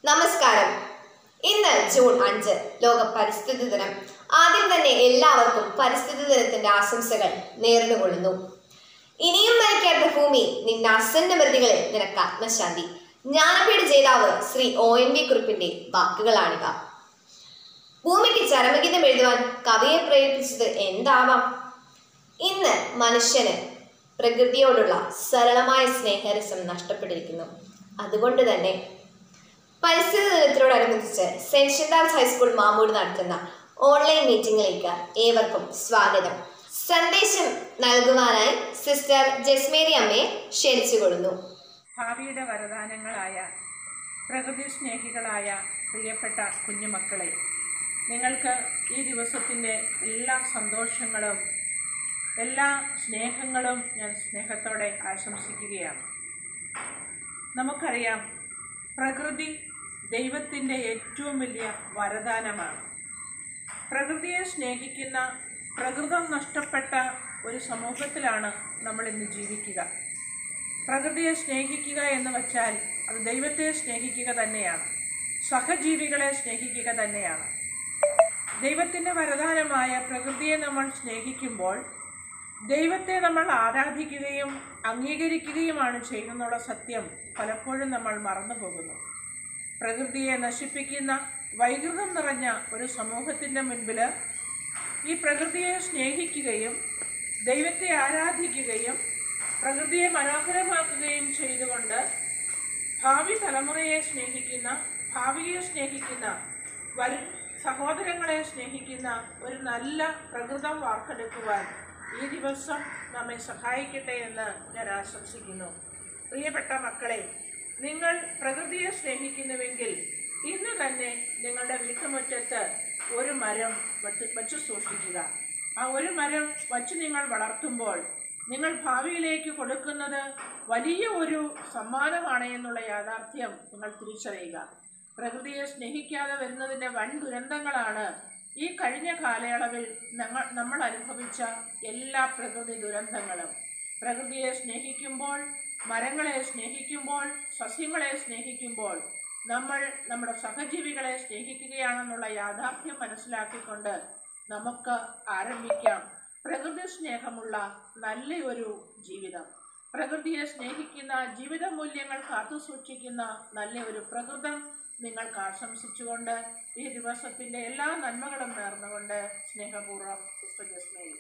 നമസ്കാരം ഇന്ന് ജൂൺ അഞ്ച് ലോക പരിസ്ഥിതി ദിനം ആദ്യം തന്നെ എല്ലാവർക്കും പരിസ്ഥിതി ദിനത്തിന്റെ ആശംസകൾ നേർന്നുകൊള്ളുന്നു ഇനിയും മരിക്കാത്ത ഭൂമി നിന്റെ അസന്ന മൃതികളിൽ നിനക്ക് ആത്മശാന്തി ജ്ഞാനപീഠ ജേതാവ് ശ്രീ ഒ എൻ വി കുറിപ്പിന്റെ വാക്കുകളാണിവ ഭൂമിക്ക് ചരമഗീതം എഴുതുവാൻ കവിയെ പ്രേരിപ്പിച്ചത് എന്താവാം ഇന്ന് മനുഷ്യന് പ്രകൃതിയോടുള്ള സരളമായ സ്നേഹരസം നഷ്ടപ്പെട്ടിരിക്കുന്നു അതുകൊണ്ട് തന്നെ പരിസ്ഥിതി ദിനത്തിനോടനുബന്ധിച്ച് സെന്റ് ഷിൻഡാൽസ് ഹൈസ്കൂൾ മാമൂട് നടത്തുന്ന ഓൺലൈൻ മീറ്റിംഗിലേക്ക് ഏവർക്കും സ്വാഗതം സന്ദേശം നൽകുവാനായി സിസ്റ്റർ ജസ്മേരി അമ്മയെ ക്ഷണിച്ചുകൊള്ളുന്നു ഭാവിയുടെ വരദാനങ്ങളായ പ്രകൃതി സ്നേഹികളായ പ്രിയപ്പെട്ട കുഞ്ഞുമക്കളെ നിങ്ങൾക്ക് ഈ ദിവസത്തിൻ്റെ എല്ലാ സന്തോഷങ്ങളും എല്ലാ സ്നേഹങ്ങളും ഞാൻ സ്നേഹത്തോടെ ആശംസിക്കുകയാണ് നമുക്കറിയാം പ്രകൃതി ദൈവത്തിൻ്റെ ഏറ്റവും വലിയ വരദാനമാണ് പ്രകൃതിയെ സ്നേഹിക്കുന്ന പ്രകൃതം നഷ്ടപ്പെട്ട ഒരു സമൂഹത്തിലാണ് നമ്മൾ ഇന്ന് ജീവിക്കുക പ്രകൃതിയെ സ്നേഹിക്കുക എന്ന് വച്ചാൽ അത് ദൈവത്തെ സ്നേഹിക്കുക തന്നെയാണ് സഹജീവികളെ സ്നേഹിക്കുക തന്നെയാണ് ദൈവത്തിൻ്റെ വരദാനമായ പ്രകൃതിയെ നമ്മൾ സ്നേഹിക്കുമ്പോൾ ദൈവത്തെ നമ്മൾ ആരാധിക്കുകയും അംഗീകരിക്കുകയുമാണ് ചെയ്യുന്നുള്ള സത്യം പലപ്പോഴും നമ്മൾ മറന്നു പോകുന്നു പ്രകൃതിയെ നശിപ്പിക്കുന്ന വൈകൃതം നിറഞ്ഞ ഒരു സമൂഹത്തിൻ്റെ മുൻപിൽ ഈ പ്രകൃതിയെ സ്നേഹിക്കുകയും ദൈവത്തെ ആരാധിക്കുകയും പ്രകൃതിയെ മനോഹരമാക്കുകയും ചെയ്തുകൊണ്ട് ഭാവി തലമുറയെ സ്നേഹിക്കുന്ന ഭാവിയെ സ്നേഹിക്കുന്ന വരും സഹോദരങ്ങളെ സ്നേഹിക്കുന്ന ഒരു നല്ല പ്രകൃതം വാർത്തെടുക്കുവാൻ ഈ ദിവസം നമ്മെ സഹായിക്കട്ടെ എന്ന് ഞാൻ ആശംസിക്കുന്നു പ്രിയപ്പെട്ട മക്കളെ നിങ്ങൾ പ്രകൃതിയെ സ്നേഹിക്കുന്നുവെങ്കിൽ ഇന്ന് തന്നെ നിങ്ങളുടെ വീട്ടുമുറ്റത്ത് ഒരു മരം വെട്ട് വച്ചു സൂക്ഷിക്കുക ആ ഒരു മരം വച്ച് നിങ്ങൾ വളർത്തുമ്പോൾ നിങ്ങൾ ഭാവിയിലേക്ക് കൊടുക്കുന്നത് വലിയ ഒരു സമ്മാനമാണ് എന്നുള്ള യാഥാർത്ഥ്യം നിങ്ങൾ തിരിച്ചറിയുക പ്രകൃതിയെ സ്നേഹിക്കാതെ വരുന്നതിൻ്റെ വൻ ദുരന്തങ്ങളാണ് ഈ കഴിഞ്ഞ കാലയളവിൽ ഞങ്ങൾ നമ്മൾ അനുഭവിച്ച എല്ലാ പ്രകൃതി ദുരന്തങ്ങളും പ്രകൃതിയെ സ്നേഹിക്കുമ്പോൾ മരങ്ങളെ സ്നേഹിക്കുമ്പോൾ സസ്യങ്ങളെ സ്നേഹിക്കുമ്പോൾ നമ്മൾ നമ്മുടെ സഹജീവികളെ സ്നേഹിക്കുകയാണെന്നുള്ള യാഥാർത്ഥ്യം മനസ്സിലാക്കിക്കൊണ്ട് നമുക്ക് ആരംഭിക്കാം പ്രകൃതി സ്നേഹമുള്ള നല്ലൊരു ജീവിതം പ്രകൃതിയെ സ്നേഹിക്കുന്ന ജീവിത മൂല്യങ്ങൾ കാത്തു സൂക്ഷിക്കുന്ന നല്ല ഒരു പ്രകൃതം നിങ്ങൾക്ക് ആശംസിച്ചുകൊണ്ട് ഈ ദിവസത്തിന്റെ എല്ലാ നന്മകളും നേർന്നുകൊണ്ട് സ്നേഹപൂർവ്വം സിസ്റ്റർ ജസ്മേലി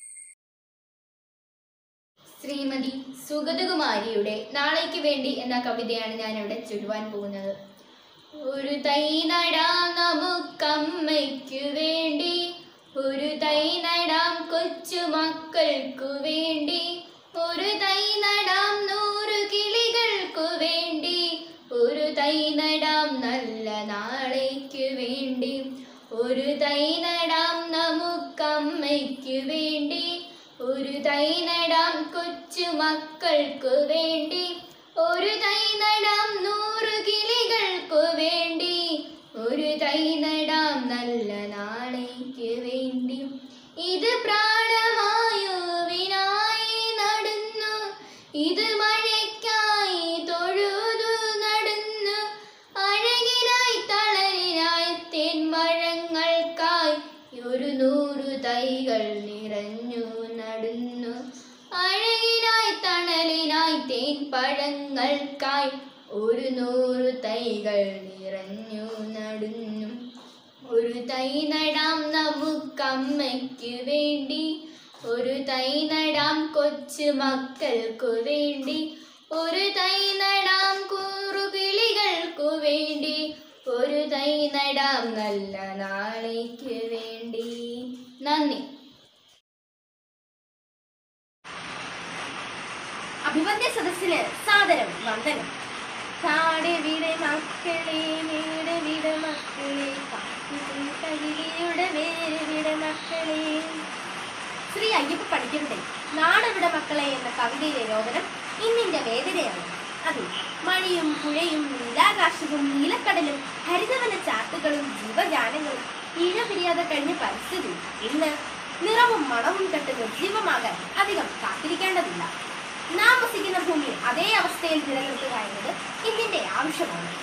ശ്രീമതി സുഗതകുമാരിയുടെ നാളേക്ക് വേണ്ടി എന്ന കവിതയാണ് ഞാൻ ഇവിടെ ചൊല്ലുവാൻ പോകുന്നത് ഒരു തൈ നടാം നമുക്കമ്മയ്ക്കു വേണ്ടി ഒരു തൈ നടാം കൊച്ചു മക്കൾക്കു വേണ്ടി ഒരു തൈ നടാം നൂറ് കിളികൾക്കു വേണ്ടി ഒരു തൈ നടാം നല്ല നാളേക്കു വേണ്ടി ഒരു തൈ നടാം നമുക്കമ്മയ്ക്കു വേണ്ടി ഒരു തൈ നടാം കൊച്ചു മക്കൾക്കു വേണ്ടി ഒരു തൈ നടാം നൂറ് കിളികൾക്കു വേണ്ടി ഒരു തൈ നടാം നല്ല നാളേക്ക് വേണ്ടി ഇത് പ്രാണവായുവിനായി നടന്നു ഇത് മഴയ്ക്കായി തൊഴുതു നടന്നു അഴകിനായി തളരിനായി തെന്മഴങ്ങൾക്കായി ഒരു നൂറു തൈകൾ നിറഞ്ഞു നടന്നു അഴകിനായി തണലിനായി തേൻ പഴങ്ങൾക്കായി ഒരു നൂറു തൈകൾ നിറഞ്ഞു നടന്നു ഒരു തൈ നടാം നമുക്കമ്മയ്ക്ക് വേണ്ടി ഒരു തൈ നടാം കൊച്ചു മക്കൾക്കു വേണ്ടി ഒരു തൈ നടാം കൂറുകിളികൾക്കു വേണ്ടി ഒരു തൈ നടാം നല്ല നാളേക്ക് വേണ്ടി നന്ദി അഭിവന്ദ്യ സദസ്സിന് സാദരം വന്ദനം കാട് വീട് മക്കളെ വീട് വീട് മക്കളെ കകിളിയുടെ വേര് വീട് മക്കളെ ശ്രീ അയ്യപ്പ പണിക്കരുടെ നാടവിട മക്കളെ എന്ന കവിതയിലെ രോദനം ഇന്നിന്റെ വേദനയാണ് അതെ മഴയും പുഴയും നീലാകാശവും നീലക്കടലും ഹരിതവന ചാത്തുകളും ജീവജാലങ്ങളും ഇഴപിരിയാതെ കഴിഞ്ഞ പരിസ്ഥിതി ഇന്ന് നിറവും മണവും കെട്ട് നിർജീവമാകാൻ അധികം കാത്തിരിക്കേണ്ടതില്ല നാം വസിക്കുന്ന ഭൂമി അതേ അവസ്ഥയിൽ നിലനിർത്തുക എന്നത് ഇന്നിന്റെ ആവശ്യമാണ്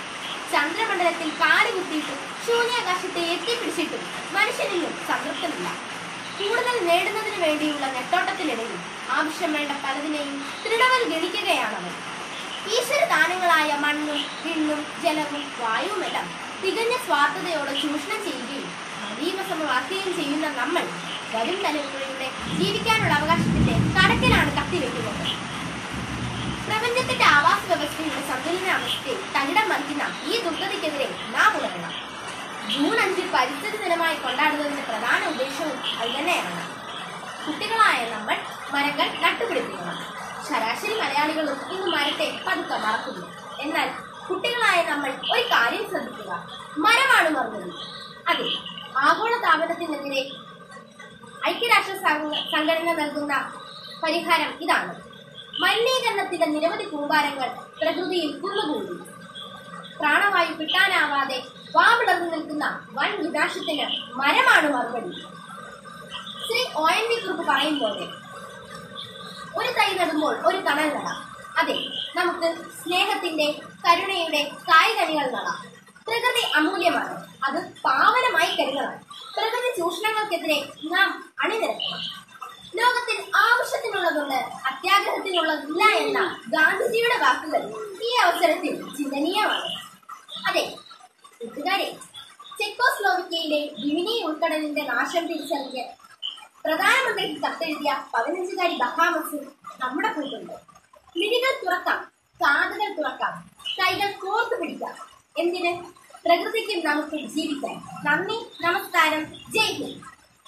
ചന്ദ്രമണ്ഡലത്തിൽ കാല് കുത്തിയിട്ടും ശൂന്യാകാശത്തെ എത്തിപ്പിടിച്ചിട്ടും മനുഷ്യനിലും സംതൃപ്തമില്ല കൂടുതൽ നേടുന്നതിന് വേണ്ടിയുള്ള നെട്ടോട്ടത്തിനിടയിൽ ആവശ്യം വേണ്ട പലതിനെയും ദൃഢവൽ ഗണിക്കുകയാണവൻ ഈശ്വര ദാനങ്ങളായ മണ്ണും വിണ്ണും ജലവും വായുവുമെല്ലാം തികഞ്ഞ സ്വാർത്ഥതയോടെ ചൂഷണം ചെയ്യുകയും നദീമസമമാക്കുകയും ചെയ്യുന്ന നമ്മൾ വരും തലമുറയുടെ ജീവിക്കാനുള്ള അവകാശത്തിന്റെ കടക്കിലാണ് കത്തിവെക്കുന്നത് പ്രപഞ്ചത്തിന്റെ ആവാസ വ്യവസ്ഥയുടെ സന്തുലനാവസ്ഥയെ തകിടം മറിക്കുന്ന ഈ ദുർഗതിക്കെതിരെ നാം ഉണരണം ജൂൺ അഞ്ചിൽ പരിസ്ഥിതി ദിനമായി കൊണ്ടാടുന്നതിന്റെ പ്രധാന ഉദ്ദേശവും അതുതന്നെയാണ് കുട്ടികളായ നമ്മൾ മരങ്ങൾ നട്ടുപിടിപ്പിക്കണം ശരാശരി മലയാളികളും ഇന്ന് മരത്തെ പതുക്കെ മറക്കുന്നു എന്നാൽ കുട്ടികളായ നമ്മൾ ഒരു കാര്യം ശ്രദ്ധിക്കുക മരമാണ് മറുപടി അതെ ആഗോള താപനത്തിനെതിരെ ഐക്യരാഷ്ട്ര സംഘ- സംഘടന നൽകുന്ന പരിഹാരം ഇതാണ് മലിനീകരണത്തിന്റെ നിരവധി കൂമ്പാരങ്ങൾ പ്രകൃതിയിൽ കുന്നുകൂടി പ്രാണവായു കിട്ടാനാവാതെ വാവിളർന്നു നിൽക്കുന്ന വൻ വിനാശത്തിന് മരമാണ് മറുപടി ശ്രീ ഒ എൻ വി കുറിപ്പ് പറയും പോലെ ഒരു തൈ നടുമ്പോൾ ഒരു തണൽ നടാം അതെ നമുക്ക് സ്നേഹത്തിന്റെ കരുണയുടെ കായ്കനികൾ നടാം പ്രകൃതി അമൂല്യമാണ് അത് പാവനമായി കരുതണം പ്രകൃതി ചൂഷണങ്ങൾക്കെതിരെ നാം അണിനിരക്കണം ലോകത്തിൽ ആവശ്യത്തിനുള്ളതുണ്ട് അത്യാഗ്രഹത്തിനുള്ളതില്ല എന്ന ഗാന്ധിജിയുടെ വാക്കുകൾ ഈ അവസരത്തിൽ ചിന്തനീയമാണ് അതെ കൂട്ടുകാരെ ചെക്കോസ്ലോവിക്കയിലെ വിമിനി ഉൾക്കടലിന്റെ നാശം തിരിച്ചറിഞ്ഞ് പ്രധാനമന്ത്രിക്ക് കത്തെഴുതിയ പതിനഞ്ചുകാരി ബഹാമസ് നമ്മുടെ കൂട്ടുണ്ട് മിഴികൾ തുറക്കാം കാതുകൾ തുറക്കാം കൈകൾ കോർത്തു പിടിക്കാം എന്തിന് പ്രകൃതിക്കും നമുക്ക് ജീവിക്കാം നന്ദി നമസ്കാരം ജയ് ഹിന്ദ്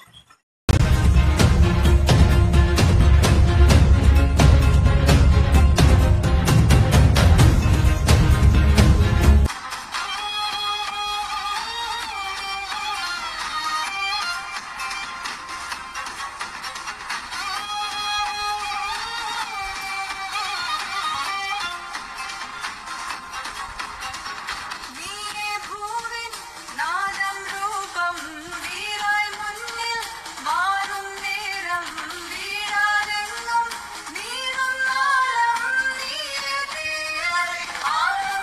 നീയേ ഭൂവിൻ നാദം രൂപം വീരായി മുന്നിൽ മാറും നേരം വീരാരെങ്ങും നീറും നാളം നീയേ തീരെ ആളും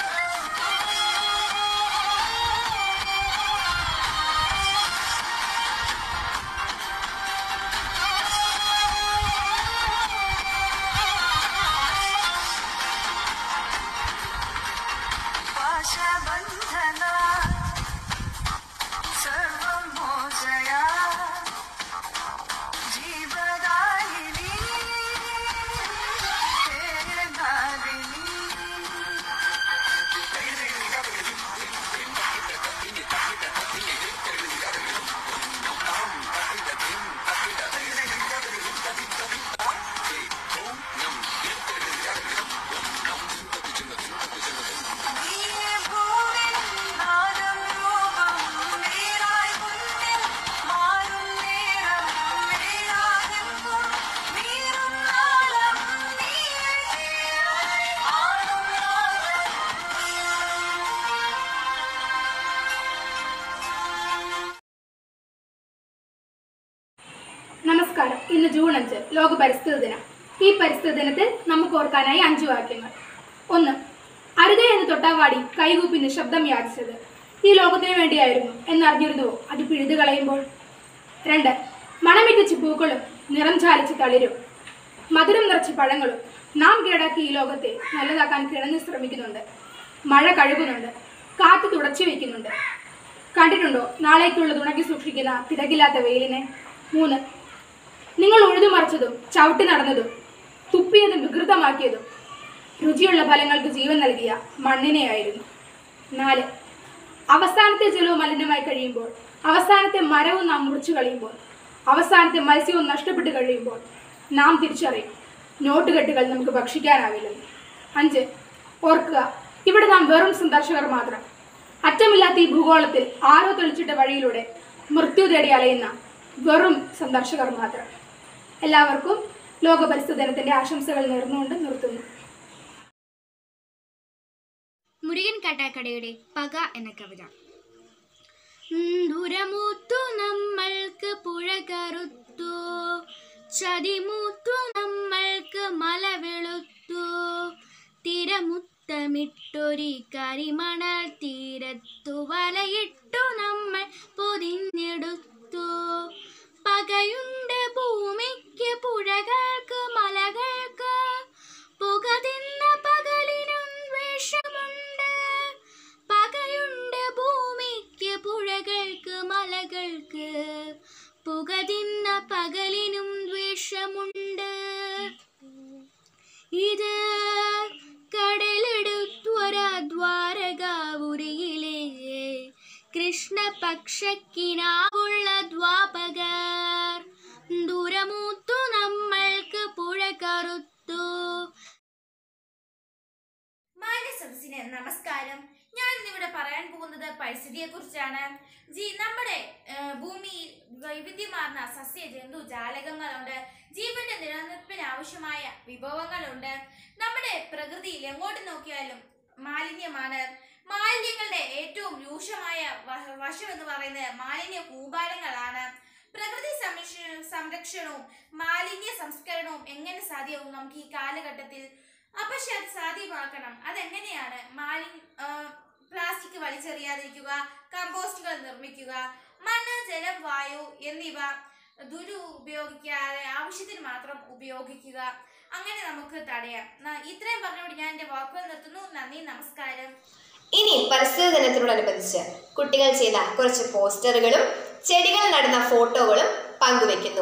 പാശബന്ധന സർവം മോചയ ജീവദായിനി തേനാദിനി നീയേ ഭൂവിൻ നാദം രൂപം വീരായി മുന്നിൽ മാറും നേരം വീരാരെങ്ങും നീറും നാളം നീയേ തീരെ ആളും നാളം നമസ്കാരം ഇന്ന് ജൂൺ അഞ്ച് ലോക പരിസ്ഥിതി ദിനം ഈ പരിസ്ഥിതി ദിനത്തിൽ നമുക്ക് ഓർക്കാനായി അഞ്ചു വാക്യങ്ങൾ ഒന്ന് അരുതേ എന്ന് തൊട്ടാവാടി കൈകൂപ്പി നിശബ്ദം യാചിച്ചത് ഈ ലോകത്തിന് വേണ്ടിയായിരുന്നു എന്നറിഞ്ഞിരുന്നുവോ അത് പിഴുതു കളയുമ്പോൾ രണ്ട് മണമിറ്റിച്ച് പൂക്കളും നിറം ചാലിച്ച് തളിരും മധുരം നിറച്ച പഴങ്ങളും നാം കീഴടക്കി ഈ ലോകത്തെ നല്ലതാക്കാൻ കിണഞ്ഞു ശ്രമിക്കുന്നുണ്ട് മഴ കഴുകുന്നുണ്ട് കാറ്റ് തുടച്ചു വയ്ക്കുന്നുണ്ട് കണ്ടിട്ടുണ്ടോ നാളേക്കുള്ളത് ഉണക്കി സൂക്ഷിക്കുന്ന തിരക്കില്ലാത്ത വെയിലിനെ മൂന്ന് നിങ്ങൾ ഉഴുതുമറിച്ചതും ചവിട്ടി നടന്നതും തുപ്പിയതും വികൃതമാക്കിയതും രുചിയുള്ള ഫലങ്ങൾക്ക് ജീവൻ നൽകിയ മണ്ണിനെയായിരുന്നു നാല് അവസാനത്തെ ജലവും മലിനമായി കഴിയുമ്പോൾ അവസാനത്തെ മരവും നാം മുറിച്ചു കളയുമ്പോൾ അവസാനത്തെ മത്സ്യവും നഷ്ടപ്പെട്ട് കഴിയുമ്പോൾ നാം തിരിച്ചറിയും നോട്ടുകെട്ടുകൾ നമുക്ക് ഭക്ഷിക്കാനാവില്ലെന്ന് അഞ്ച് ഓർക്കുക ഇവിടെ നാം വെറും സന്ദർശകർ മാത്രം അറ്റമില്ലാത്ത ഈ ഭൂഗോളത്തിൽ ആരോ തെളിച്ചിട്ട വഴിയിലൂടെ മൃത്യു തേടി അലയുന്ന വെറും സന്ദർശകർ മാത്രം എല്ലാവർക്കും ലോക പരിസ്ഥിതി ദിനത്തിന്റെ ആശംസകൾ നേർന്നുകൊണ്ട് നിർത്തുന്നു മുരുകൻ കാട്ടാക്കടയുടെ പക എന്ന കവിത ഉം, ദുരമൂത്തു നമ്മൾക്ക് പുഴ കറുത്തു ചതിമൂത്തു നമ്മൾക്ക് മല വെളുത്തു തിരമുത്ത വലമിട്ടൊരി കരിമണൽ തീരത്തു വലയിട്ടു നമ്മൾ പൊതിഞ്ഞെടുത്തു പകയുണ്ട് ഭൂമിക്ക് പുഴകൾക്ക് മലകൾക്ക് പുക തിന്ന പകലിനും വേഷമുണ്ട് പകയുണ്ട് ഭൂമിക്ക് പുഴകൾക്ക് മലകൾക്ക് പുക തിന്ന പകലിനും ദ്വേഷമുണ്ട് ഇത് കടലെടുത്തൊര ദ്വാരകാപുരിയിലെ കൃഷ്ണപക്ഷക്കിനാവുള്ള ദ്വാപകർ ദൂരമൂത്തു നമ്മൾക്ക് പുഴ കറുത്തു മാന്യ സദസ്സിന് നമസ്കാരം ഞാൻ ഇന്നിവിടെ പറയാൻ പോകുന്നത് പരിസ്ഥിതിയെ കുറിച്ചാണ് ജി നമ്മുടെ ഏഹ്, ഭൂമിയിൽ വൈവിധ്യമാർന്ന സസ്യ ജന്തു ജാലകങ്ങളുണ്ട് ജീവന്റെ നിലനിൽപ്പിന് ആവശ്യമായ വിഭവങ്ങളുണ്ട് നമ്മുടെ പ്രകൃതിയിൽ എങ്ങോട്ട് നോക്കിയാലും മാലിന്യമാണ് മാലിന്യങ്ങളുടെ ഏറ്റവും രൂക്ഷമായ വ- വശം എന്ന് പറയുന്നത് മാലിന്യ കൂമ്പാരങ്ങളാണ് പ്രകൃതി സംരക്ഷ- സംരക്ഷണവും മാലിന്യ സംസ്കരണവും എങ്ങനെ സാധ്യമാവും നമുക്ക് ഈ കാലഘട്ടത്തിൽ അപ്പൊ പക്ഷെ അത് സാധ്യമാക്കണം അതെങ്ങനെയാണ് മാലിന്യ പ്ലാസ്റ്റിക് വലിച്ചെറിയാതിരിക്കുക കമ്പോസ്റ്റുകൾ നിർമ്മിക്കുക മണ്ണ് ജലം വായു എന്നിവ ദുരുപയോഗിക്കാതെ ആവശ്യത്തിന് മാത്രം ഉപയോഗിക്കുക അങ്ങനെ നമുക്ക് തടയാം ന- ഇത്രയും പറഞ്ഞുകൊണ്ട് ഞാൻ എൻ്റെ വാക്കുകൾ നിർത്തുന്നു നന്ദി നമസ്കാരം ഇനി പരിസ്ഥിതി ദിനത്തോടനുബന്ധിച്ച് കുട്ടികൾ ചെയ്ത കുറച്ച് പോസ്റ്ററുകളും ചെടികൾ നടുന്ന ഫോട്ടോകളും പങ്കുവെക്കുന്നു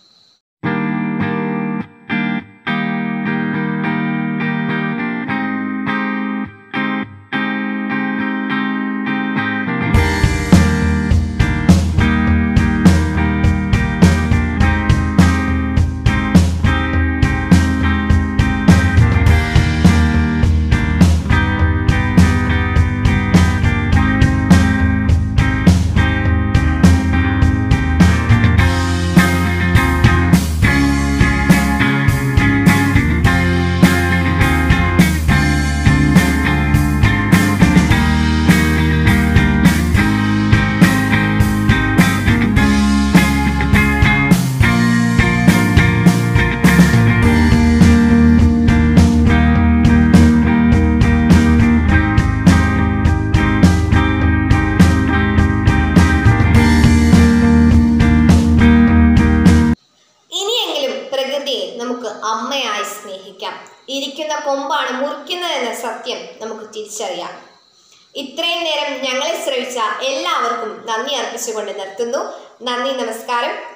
ഇനിയെങ്കിലും പ്രകൃതിയെ നമുക്ക് അമ്മയായി സ്നേഹിക്കാം ഇരിക്കുന്ന കൊമ്പാണ് മുറിക്കുന്നതെന്ന സത്യം നമുക്ക് തിരിച്ചറിയാം ഇത്രയും നേരം ഞങ്ങളെ ശ്രവിച്ച എല്ലാവർക്കും നന്ദി അർപ്പിച്ചുകൊണ്ട് നിർത്തുന്നു നന്ദി നമസ്കാരം